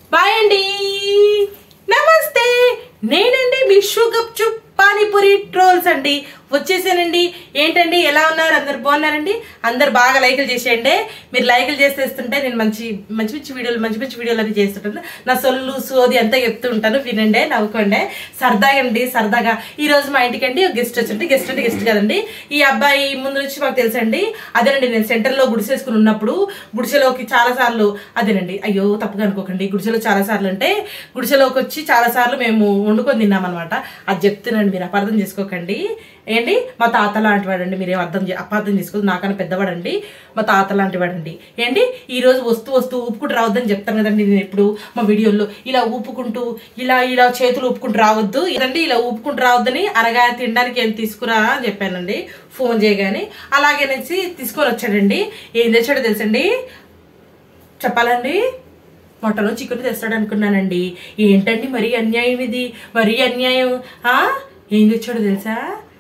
Bye అండి నమస్తే నేనండి మీ షుగప్ పానీపూరి ట్రోల్స్ అండి వచ్చేసానండి ఏంటండి ఎలా ఉన్నారు అందరు బాగున్నారండి అందరు బాగా లైకులు చేసేయండి మీరు లైకులు చేసేస్తుంటే నేను మంచి మంచి మంచి వీడియోలు మంచి మంచి వీడియోలు అన్ని చేస్తుంటాను నా సొల్లు సోది అంతా చెప్తూ ఉంటాను వినండి నవ్వుకోండి సరదాగా అండి సరదాగా ఈ రోజు మా ఇంటికి అండి గెస్ట్ వచ్చింది గెస్ట్ అంటే గెస్ట్ కదండి ఈ అబ్బాయి ముందు నుంచి మాకు తెలుసండి అదేనండి నేను సెంటర్లో గుడిసేసుకుని ఉన్నప్పుడు గుడిసెలోకి చాలా సార్లు అదేనండి అయ్యో తప్పుగా అనుకోకండి గుడిసెలో చాలా సార్లు అంటే గుడిసెలోకి వచ్చి చాలా సార్లు మేము వండుకొని తిన్నామన్నమాట అది చెప్తున్నాను మీరు అపార్థం చేసుకోకండి ఏంటి మా తాత లాంటి వాడండి మీరేం అర్థం చే- అపార్థం చేసుకోదు నాకన్నా పెద్దవాడండి మా తాత లాంటి వాడండి ఏంటి ఈ రోజు వస్తూ వస్తూ ఊపుకుంటూ రావద్దని చెప్తాను కదండి నేను ఎప్పుడు మా వీడియోలో ఇలా ఊపుకుంటూ ఇలా ఇలా చేతులు ఊపుకుంటూ రావద్దు ఇదండి ఇలా ఊపుకుంటూ రావద్దని అనగా తినడానికి ఏం తీసుకురా అని చెప్పానండి ఫోన్ చేయగానే అలాగే నుంచి తీసుకొని వచ్చాడండి ఏం తెచ్చాడో తెలుసండి చెప్పాలండి మటన్ చికెన్ తెస్తాడు అనుకున్నానండి ఏంటండి మరీ అన్యాయం ఇది మరీ అన్యాయం ఆ? ఏం తెచ్చాడో తెలుసా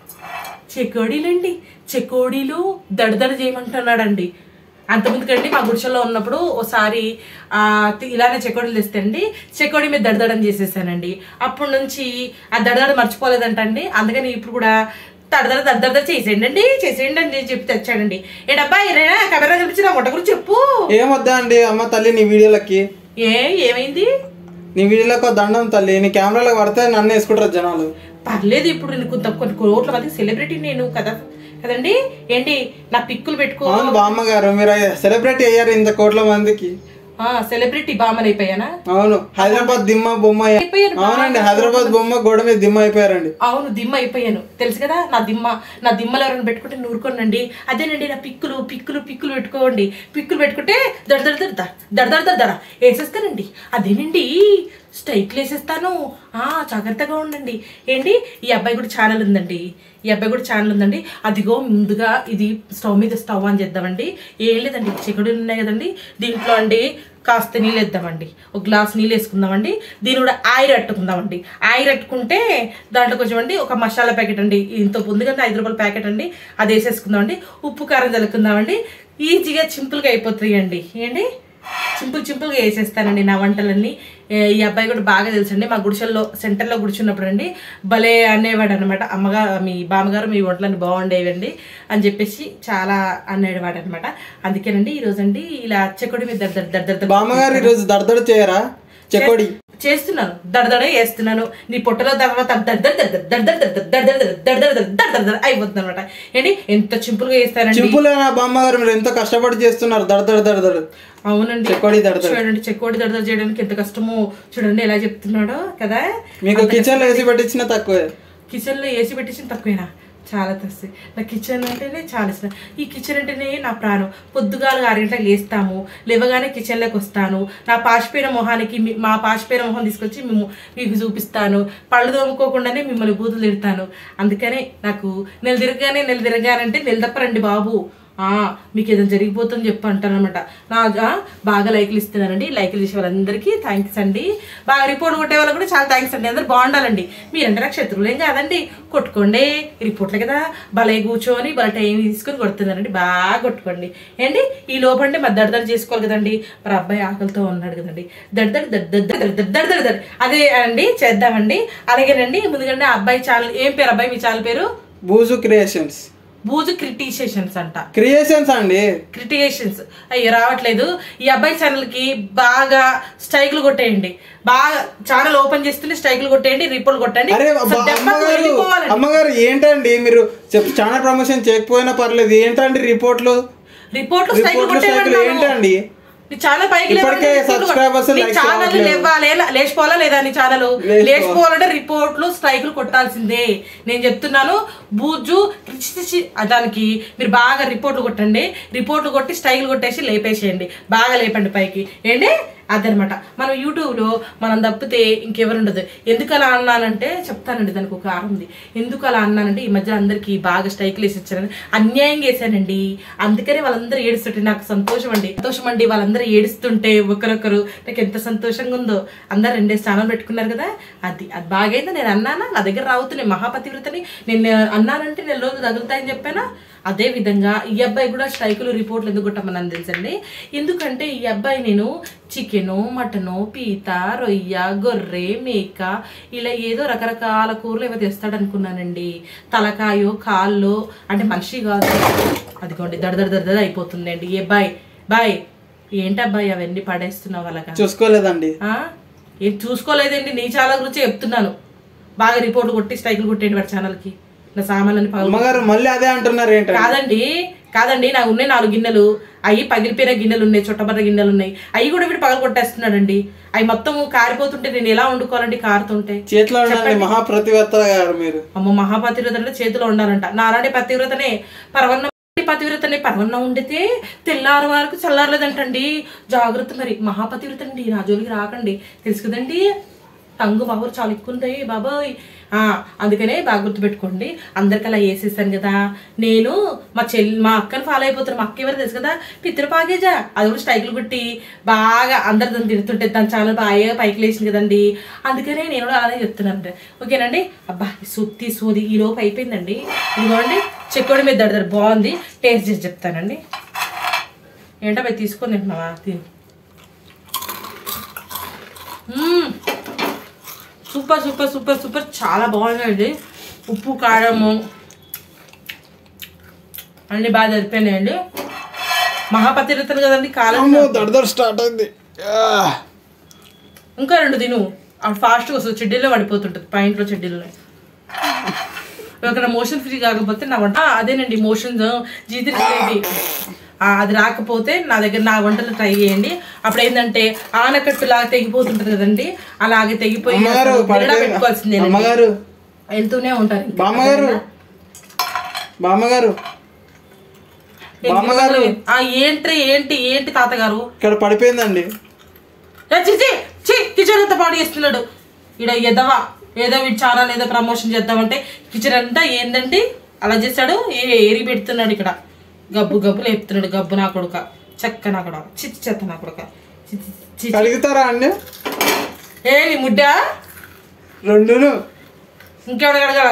చెకోడీలండి చెకోడీలు దడదడ చేయమంటున్నాడండి అంతకుముందుకండి మా గుడిసెలో ఉన్నప్పుడు ఒకసారి ఆ, తి- ఇలానే చెకోడీలు తెస్తండి చెకోడీ మీద దడదడం చేసేసానండి అప్పటి నుంచి ఆ దడదడ మర్చిపోలేదంటండి అందుకని ఇప్పుడు కూడా దడదడ దడదడ చేసేయండి అండి చేసేయండి అండి చెప్పి తెచ్చాడండి ఏ డబ్బా ఏరైనా కెమెరా కనిపించి నా వంట గురించి చెప్పు ఏమొద్దా అండి అమ్మ తల్లి నీ వీడియోలకి ఏ ఏమైంది నీ వీడియోలకు దండం తల్లి నీ కెమెరాలకు పడితే నన్ను వేసుకుంటారు జనాలు పర్లేదు ఇప్పుడు నేను కొంత కొన్ని కోట్ల మంది సెలబ్రిటీ నేను కదా కదండి ఏంటి నా పిక్కులు పెట్టుకో అవును బామ్మ గారు మీరు సెలబ్రిటీ అయ్యారు ఇంత కోట్ల మందికి ఆ సెలబ్రిటీ బామన్ అయిపోయానా అవును హైదరాబాద్ దిమ్మ బొమ్మ అయిపోయాను అవునండి హైదరాబాద్ బొమ్మ గోడ మీద దిమ్మ అయిపోయారండి అవును దిమ్మ అయిపోయాను తెలుసు కదా నా దిమ్మ నా దిమ్మలో ఎవరైనా పెట్టుకుంటే నూరుకోనండి అదేనండి నా పిక్కులు పిక్కులు పిక్కులు పెట్టుకోండి పిక్కులు పెట్టుకుంటే దడ దడ దడ దడ దడ దడ దడ వేసేస్తానండి అదేనండి స్ట్రైక్లు వేసేస్తాను ఆ జాగ్రత్తగా ఉండండి ఏంటి ఈ అబ్బాయి కూడా ఛానల్ ఉందండి ఈ అబ్బాయి కూడా ఛానల్ ఉందండి అదిగో ముందుగా ఇది స్టవ్ మీద స్టవ్ ఆన్ చేద్దామండి ఏం లేదండి చికెడు ఉన్నాయి కదండి దీంట్లో అండి కాస్త నీళ్ళు వేద్దామండి ఒక గ్లాస్ నీళ్ళు వేసుకుందామండి దీని కూడా ఆయిల్ అట్టుకుందామండి ఆయిల్ అట్టుకుంటే దాంట్లో కొంచెం అండి ఒక మసాలా ప్యాకెట్ అండి ఇంత ఉంది కదా ఐదు రూపాయల ప్యాకెట్ అండి అది వేసేసుకుందామండి ఉప్పు కారం చల్లుకుందామండి ఈజీగా సింపుల్గా అయిపోతాయి అండి ఏంటి సింపుల్ సింపుల్గా వేసేస్తానండి నా వంటలన్నీ ఏ, ఈ అబ్బాయి కూడా బాగా తెలుసండి మా గుడిసెల్లో సెంటర్లో కూర్చున్నప్పుడు అండి భలే అనేవాడు అనమాట అమ్మగారు మీ బామ్మగారు మీ వంటలన్నీ బాగుండేవండి అని చెప్పేసి చాలా అనేవాడు అనమాట అందుకేనండి ఈరోజు అండి ఇలా చెక్కుడి మీద దడ దడ దడ దడ బామ్మగారు ఈరోజు దడదడ చేయరా చెకోడి చేస్తున్నాను దడదడ వేస్తున్నాను నీ పొట్టలో తర్వాత దడదడ అయిపోతుంది అనమాట ఏంటి ఎంత సింపుల్ గా వేస్తానండి సింపుల్ బామ్మగారు మీరు ఎంతో కష్టపడి చేస్తున్నారు దడదడ దడదడ అవునండి చెకోడి దడదడ చూడండి చెక్కోడి దడదడ చేయడానికి ఎంత కష్టమో చూడండి ఎలా చెప్తున్నాడో కదా మీకు కిచెన్ లో వేసి పెట్టించిన తక్కువే కిచెన్ లో ఏసీ పెట్టేసిన తక్కువేనా చాలా తస్సి నా కిచెన్ అంటేనే చాలా ఇష్టం ఈ కిచెన్ అంటేనే నా ప్రాణం పొద్దుగాలు ఆరు గంటలకు లేస్తాము లేవగానే కిచెన్లోకి వస్తాను నా పాచిపోయిన మొహానికి మీ- మా పాచిపోయిన మొహం తీసుకొచ్చి మేము మీకు చూపిస్తాను పళ్ళు తోముకోకుండానే మిమ్మల్ని బూతులు తిడతాను అందుకనే నాకు నెల తిరగగానే నెల తిరగానంటే నెల తప్పరండి బాబు ఆ, మీకు ఏదైనా జరిగిపోతుందని చెప్పి అంటానమాట నా ఆ, బాగా లైక్లు ఇస్తున్నానండి లైక్లు చేసే వాళ్ళందరికీ థ్యాంక్స్ అండి బాగా రిపోర్ట్ కొట్టే వాళ్ళకి కూడా చాలా థ్యాంక్స్ అండి అందరు బాగుండాలండి మీరంటే నాకు శత్రువులేం కాదండి కొట్టుకోండి రిపోర్ట్లే కదా భలే కూర్చొని భలే టైం తీసుకొని కొడుతున్నారండి బాగా కొట్టుకోండి ఏంటి ఈ లోపండి మరి దడదడ చేసుకోవాలి కదండి మరి అబ్బాయి ఆకలితో ఉన్నాడు కదండి దడదడ దడదడ దడదడ దడ అదే అండి చేద్దామండి అలాగేనండి ముందుగా ఆ అబ్బాయి ఛానల్ ఏం పేరు అబ్బాయి మీ ఛానల్ పేరు బూజు క్రియేషన్స్ బూజు క్రిటిషన్స్ అంట క్రియేషన్స్ అండి క్రిటికేషన్స్ అయ్యో రావట్లేదు ఈ అబ్బాయి ఛానల్కి బాగా స్ట్రైకులు కొట్టేయండి బాగా ఛానల్ ఓపెన్ చేస్తుంటే స్ట్రైకులు కొట్టేయండి రిపోర్ట్ కొట్టండి అరే అసలు అబ్బా, దెబ్బకు అమ్మగారు వెళ్ళిపోవాలండి. అమ్మగారు ఏంటండి మీరు చెప్ ఛానల్ ప్రమోషన్ చేయకపోయినా పర్లేదు ఏంటండి రిపోర్ట్లు రిపోర్ట్లు స్ట్రైకులు రిపోర్ట్లు స్ట్రైకులు కొట్టేయమంటాను. ఏంటండి నీ ఛానల్ పైకి ఇప్పటికే లేవాలి, రిపోర్ట్లు subscribers, కొట్ట- నీ likes ఛానల్ రావట్లేదు. లేవాలి లే- లేచిపోవాలా లేదా నీ ఛానల్ లేచిపోవాలి. లేచిపోవాలంటే రిపోర్ట్లు స్ట్రైకులు కొట్టాల్సిందే నేను చెప్తున్నాను బూజు రిచి రిచి దానికి మీరు బాగా రిపోర్ట్లు కొట్టండి రిపోర్ట్లు కొట్టి స్ట్రైకులు కొట్టేసి లేపేసేయండి బాగా లేపండి పైకి ఏంటి అదనమాట మనం యూట్యూబ్లో మనం తప్పితే ఇంకెవరు ఉండదు ఎందుకు అలా అన్నానంటే చెప్తానండి దానికి ఒక కారణం ఉంది ఎందుకు అలా అన్నానంటే ఈ మధ్య అందరికీ బాగా స్ట్రైక్లు వేసి వచ్చారని అన్యాయంగా వేసానండి అందుకనే వాళ్ళందరూ ఏడుస్తుంటే నాకు సంతోషం అండి సంతోషం అండి వాళ్ళందరూ ఏడుస్తుంటే ఒకరొకరు నాకు ఎంత సంతోషంగా ఉందో అందరు రెండే స్థానం పెట్టుకున్నారు కదా అది అది బాగైందా నేను అన్నానా నా దగ్గర రావుతున్నాయి మహాపతివ్రతని నేను అన్నానంటే నెల రోజులు తగులుతాయని చెప్పానా అదే విధంగా ఈ అబ్బాయి కూడా స్ట్రైకులు రిపోర్ట్లు ఎందుకు కొట్టమని తెలుసండి ఎందుకంటే ఈ అబ్బాయి నేను చికెను మటను పీత రొయ్య గొర్రె మేక ఇలా ఏదో రకరకాల కూరలు ఏవో తెస్తాడు అనుకున్నానండి తలకాయో కాళ్ళు అంటే మనిషి కాదు అదిగోండి దడ దడ దడ దడ అయిపోతుందండి ఏ బాయ్ బాయ్ ఏంటబ్బాయి అవన్నీ పడేస్తున్నావు అలాగా చూసుకోలేదండి ఆ? ఏం చూసుకోలేదండి నీ చాలా గురించి చెప్తున్నాను బాగా రిపోర్ట్ కొట్టి స్ట్రైకులు కొట్టేయండి వాడి ఛానల్కి నా సామాన్లని పగలు అమ్మగారు మళ్ళీ అదే అంటున్నారు ఏంటండి కాదండి కాదండి నాకు ఉన్నాయి నాలుగు గిన్నెలు అవి పగిలిపోయిన గిన్నెలు ఉన్నాయి చుట్టబడ్డ గిన్నెలు ఉన్నాయి అవి కూడా వీడు పగల కొట్టేస్తున్నాడండి అవి మొత్తం కారిపోతుంటే నేను ఎలా వండుకోవాలండి కారుతుంటే చేతిలో ఉండండి మహాప్రతివేత్త గారు మీరు అమ్మ మహాపతివ్రత అంటే చేతిలో ఉండాలంట నారాయణ పతివ్రతనే పరవన్న పతివ్రతనే పరవన్న ఉండితే తెల్లారు వరకు చల్లారలేదంటండి జాగ్రత్త మరి మహాపతివ్రత అండి నా జోలికి రాకండి తెలుసు కదండి టంగు బాబు చాలా ఎక్కువ ఉంది బాబాయ్ ఆ, అందుకనే బాగా గుర్తుపెట్టుకోండి అందరికి అలా వేసేసాను కదా నేను మా చెల్లి మా అక్కని ఫాలో అయిపోతాను మా అక్క ఎవరు తెలుసు కదా పితృ పాగేజా అది కూడా స్ట్రైకులు కొట్టి బాగా అందరు దాన్ని తిడుతుంటే దాని చాలా బాగా పైకి లేచింది కదండి అందుకనే నేను కూడా అలానే చెప్తున్నాను ఓకేనండి అబ్బా ఈ సుత్తి సోది ఈ లోపు అయిపోయిందండి ఇదిగోండి చెక్కుడు మీద దడదర బాగుంది టేస్ట్ చేసి చెప్తానండి ఏంటో పోయి తీసుకొని తింటున్నావా తిని మ్మ్. సూపర్ సూపర్ సూపర్ సూపర్ చాలా బాగుందండి ఉప్పు కారము అన్నీ బాగా జరిపోయినాయండి మహాపతిరతలు కదండి కాలం అమ్మో దడదడ స్టార్ట్ అయింది ఆ. ఇంకా రెండు తిను అప్పుడు ఫాస్ట్గా వస్తుంది చెడ్డీలో పడిపోతుంటుంది పాయింట్లో చెడ్డీలో ఒకవేళ మోషన్ ఫ్రీ కాకపోతే నా వంట ఆ, అదేనండి మోషన్స్ జీతి జిలేబీ ఆ, అది రాకపోతే నా దగ్గర నా వంటలు ట్రై చేయండి అప్పుడు ఏంటంటే ఆనకట్టులాగా తెగిపోతుంటుంది కదండి అలాగే తెగిపోయి అమ్మగారు అసలు బిరడా పడిపోయింది. పెట్టుకోవాల్సిందే అమ్మగారు వెళ్తూనే ఉంటారు ఇంకా. బామ్మగారు బామ్మగారు బామ్మగారు ఆ, ఏంటి ఏంటి ఏంటి తాతగారు ఇక్కడ పడిపోయిందండి ఏ, చి, చి, చి, కిచెన్ అంతా పాడు చేస్తున్నాడు ఈడ ఎదవా ఏదో వీడు ఛానల్ ఏదో ప్రమోషన్ చేద్దామంటే కిచెన్ అంతా ఏందండి అలా చేస్తాడు ఏ ఏరి పెడుతున్నాడు ఇక్కడ గబ్బు గబ్బు లేపుతున్నాడు గబ్బు నా కొడుక చెక్క నా కొడుక చిచ్చి చెత్త నా కొడుక చి, చి, చి. కడుగుతారా అండి ఏ నీ ముడ్డా రెండును ఇంకెవడ కడగల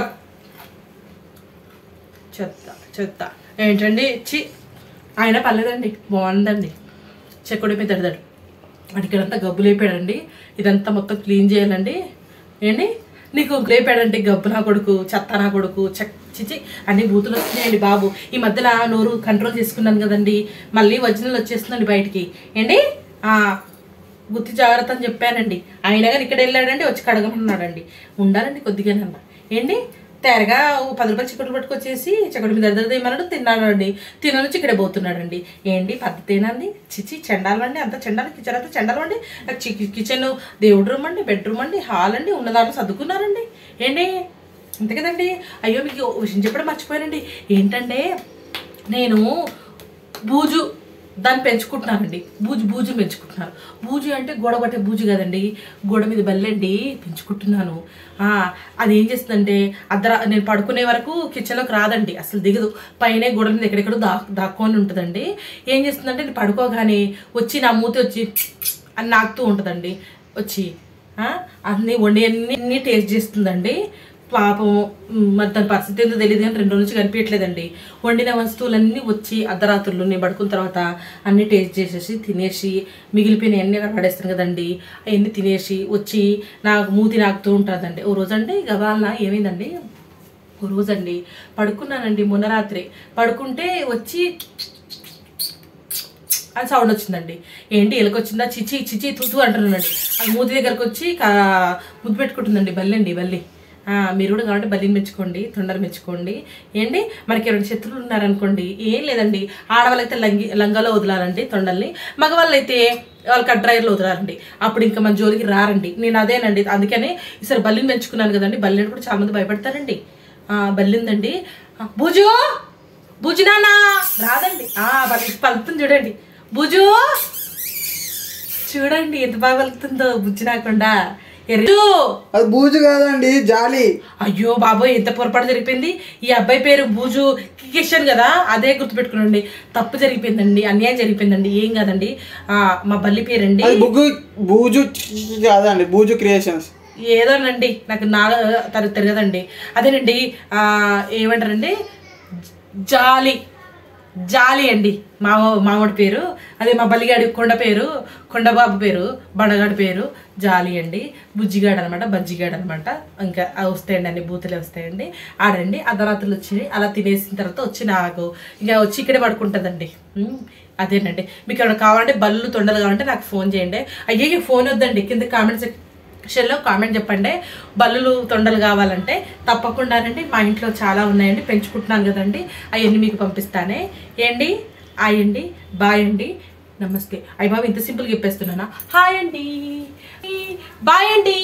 చెత్త చెత్త ఏంటండి చి ఆయన పర్లేదండి బాగుందండి చెక్కుడి మీద తడదాడు అడిగడంతా గబ్బు లేపాడండి ఇదంతా మొత్తం క్లీన్ చేయాలండి ఏంటి నీకు లేపాడంటే గబ్బు నా కొడుకు చెత్త నా కొడుకు చెక్ చిచి అన్ని బూతులు వస్తున్నాయండి బాబు ఈ మధ్యలో నోరు కంట్రోల్ చేసుకున్నాను కదండి మళ్ళీ ఒరిజినల్ వచ్చేస్తుందండి బయటికి ఏంటి ఆ, గుర్తి జాగ్రత్త అని చెప్పానండి అయినా కానీ ఇక్కడ వెళ్ళాడండి వచ్చి కడగమన్నాడండి ఉండాలండి కొద్దిగానన్నా ఏంటి తేరగా ఓ పది రూపాయలు చికెన్ పట్టుకొచ్చేసి చికెన్ మీద దద్దరు తీయమన్నాడు తిన్నాడండి తిన నుంచి ఇక్కడే పోతున్నాడండి ఏంటి పద్ధతేనండి చిచి చెండాలండి అంత చెండాలి కిచెన్ అంతా చెండాలండి నాకు చి- కిచెన్ దేవుడి రూమ్ అండి బెడ్రూమ్ అండి హాల్ అండి ఉన్న దాంట్లో సర్దుకున్నారండి ఏంటి అంతే కదండి అయ్యో మీకు ఓ విషయం చెప్పడం మర్చిపోయానండి ఏంటంటే నేను బూజు దాన్ని పెంచుకుంటున్నానండి బూజు బూజు పెంచుకుంటున్నాను బూజు అంటే గోడ పట్టే బూజు కదండి గోడ మీద బెల్లండి పెంచుకుంటున్నాను ఆ, అది ఏం చేస్తుందంటే అద్దర నేను పడుకునే వరకు కిచెన్లోకి రాదండి అసలు దిగదు పైన గోడ మీద ఎక్కడెక్కడో దా దాక్కొని ఉంటుందండి ఏం చేస్తుందంటే నేను పడుకోగానే వచ్చి నా మూతి వచ్చి అని నాకుతూ ఉంటుందండి వచ్చి ఆ, అన్నీ వండి అన్ని టేస్ట్ చేస్తుందండి పాపం మ్, మరి దాని పరిస్థితి ఏందో తెలియదు కానీ రెండు రోజుల నుంచి కనిపించట్లేదండి వండిన వస్తువులన్నీ వచ్చి అర్ధరాత్రులు నేను పడుకున్న తర్వాత అన్నీ టేస్ట్ చేసేసి తినేసి మిగిలిపోయిన అన్నీ అక్కడ పడేస్తాను కదండి అవన్నీ తినేసి వచ్చి నాకు మూతి నాకుతూ ఉంటుందండి ఓ రోజండి గబాలన ఏమైందండి ఓ రోజండి పడుకున్నానండి మొన్న రాత్రి పడుకుంటే వచ్చి అని సౌండ్ వచ్చిందండి ఏంటి ఎలకొచ్చిందా చిచి చిచి తుతు అంటున్నానండి అది మూతి దగ్గరకు వచ్చి కా- ముద్దు పెట్టుకుంటుందండి బల్లండి బల్లి ఆ, మీరు కూడా కావాలంటే బల్లిని మెచ్చుకోండి తొండలు మెచ్చుకోండి ఏంటి మనకి రెండు శత్రువులు ఉన్నారనుకోండి ఏం లేదండి ఆడవాళ్ళైతే లంగి లంగాలో వదలాలండి తొండల్ని మగవాళ్ళు అయితే వాళ్ళు కట్ డ్రైవర్లో వదలాలండి అప్పుడు ఇంకా మన జోలికి రారండి నేను అదేనండి అందుకని ఈసారి బల్లిని పెంచుకున్నాను కదండి బల్లిని కూడా చాలా మంది భయపడతారండి ఆ, బల్లి ఉందండి ఆ, బుజు బుజు నాన్న రాదండి ఆ, పలు- పలుకుతుంది చూడండి బుజు చూడండి ఎంత బాగా పలుకుతుందో బుజ్జి రాకుండా ఎర్రు అది బూజు కాదండి జాలి అయ్యో బాబోయ్ ఎంత పొరపాటు జరిగిపోయింది ఈ అబ్బాయి పేరు బూజు కిషన్ కదా అదే గుర్తుపెట్టుకునండి తప్పు జరిగిపోయిందండి అన్యాయం జరిగిపోయిందండి ఏం కాదండి ఆ, మా బల్లి పేరండి అది బుగ్గు బూజు కాదండి బూజు క్రియేషన్స్ ఏదోనండి నాకు నా తర తిరగదండి అదేనండి ఆ, ఏమంటారండి జాలి జాలి అండి మామ మామూడి పేరు అదే మా బలిగాడి కొండ పేరు కొండబాబు పేరు బండగాడి పేరు జాలి అండి బుజ్జిగాడు అనమాట బజ్జిగాడు అనమాట ఇంకా అవి వస్తాయండి అన్ని బూతులే వస్తాయండి ఆడండి అర్ధరాత్రులు వచ్చి అలా తినేసిన తర్వాత వచ్చి నాకు ఇంకా వచ్చి ఇక్కడే పడుకుంటుందండి ఉమ్, అదేనండి మీకు ఏమైనా కావాలంటే బల్లు తొండలు కావాలంటే నాకు ఫోన్ చేయండి అయ్యే ఫోన్ వద్దండి కింద కామెంట్స్ సెక్షన్లో కామెంట్ చెప్పండి బల్లులు తొండలు కావాలంటే తప్పకుండానండి మా ఇంట్లో చాలా ఉన్నాయండి పెంచుకుంటున్నాను కదండి అవన్నీ మీకు పంపిస్తానే ఏండి హాయ్ అండి బాయ్ అండి నమస్తే అయ్య బాబు ఇంత సింపుల్గా చెప్పేస్తున్నానా హాయ్ అండి బాయ్ అండి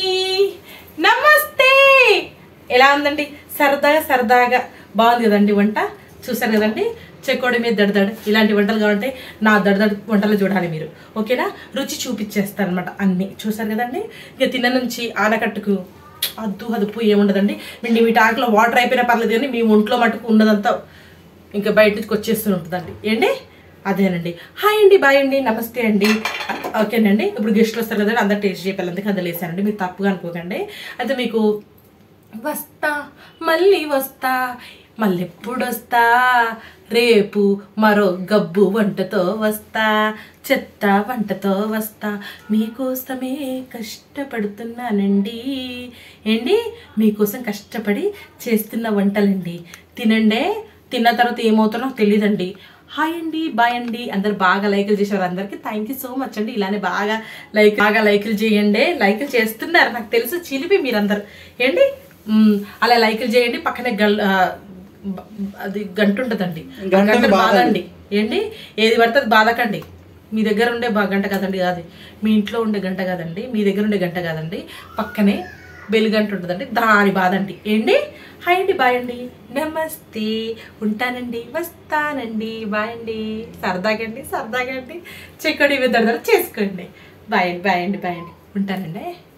నమస్తే ఎలా ఉందండి సరదాగా సరదాగా బాగుంది కదండి వంట చూసారు కదండి చెక్కోడి మీద దడదడ ఇలాంటి వంటలు కావాలంటే నా దడదడ వంటలు చూడాలి మీరు ఓకేనా రుచి చూపించేస్తాను అనమాట అన్నీ చూసారు కదండి ఇక తిన్న నుంచి ఆనకట్టుకు అద్దు అదుపు ఏముండదండి మీ వీటి ఆకులో వాటర్ అయిపోయినా పర్లేదు కానీ మీ ఒంట్లో మటుకు ఉన్నదంతా ఇంకా బయట నుంచి వచ్చేస్తూ ఉంటుందండి ఏంటి అదేనండి హాయ్ అండి బాయ్ అండి నమస్తే అండి ఓకేనండి ఇప్పుడు గెస్ట్లు వస్తారు కదండి అందరు టేస్ట్ చేయాలి అందుకే అందులో వేసానండి మీరు తప్పుగా అనుకోకండి అయితే మీకు వస్తా మళ్ళీ వస్తా మళ్ళెప్పుడు వస్తా రేపు మరో గబ్బు వంటతో వస్తా చెత్త వంటతో వస్తా మీకోసమే కష్టపడుతున్నానండి ఏంటి మీకోసం కష్టపడి చేస్తున్న వంటలండి తినండే తిన్న తర్వాత ఏమవుతానో తెలియదండి హాయ్ అండి బాయ్ అండి అందరు బాగా లైకులు చేశారు అందరికీ థ్యాంక్ యూ సో మచ్ అండి ఇలానే బాగా లైక్ బాగా లైకులు చేయండి లైకులు చేస్తున్నారు నాకు తెలుసు చిలిపి మీరందరు ఏంటి మ్మ్, అలా లైకులు చేయండి పక్కనే గల్ ఆ, బ- అది గంట ఉంటుందండి ఆ గంటని గంటను బాధండి. బాదండి ఏంటి ఏది పడితే అది బాధకండి మీ దగ్గర ఉండే బా- గంట కదండి కాదు మీ ఇంట్లో ఉండే గంట కాదండి మీ దగ్గర ఉండే గంట కాదండి పక్కనే బెల్ గంట ఉంటుందండి దాని బాధ అండి ఏంటి హాయ్ అండి బాయ్ అండి నమస్తే ఉంటానండి వస్తానండి బాయ్ అండి సరదాగా అండి సరదాగా అండి చెక్కడి విధంగా చేసుకోండి బాయ్ అండి బాయ్ అండి బాయ్ అండి ఉంటానండి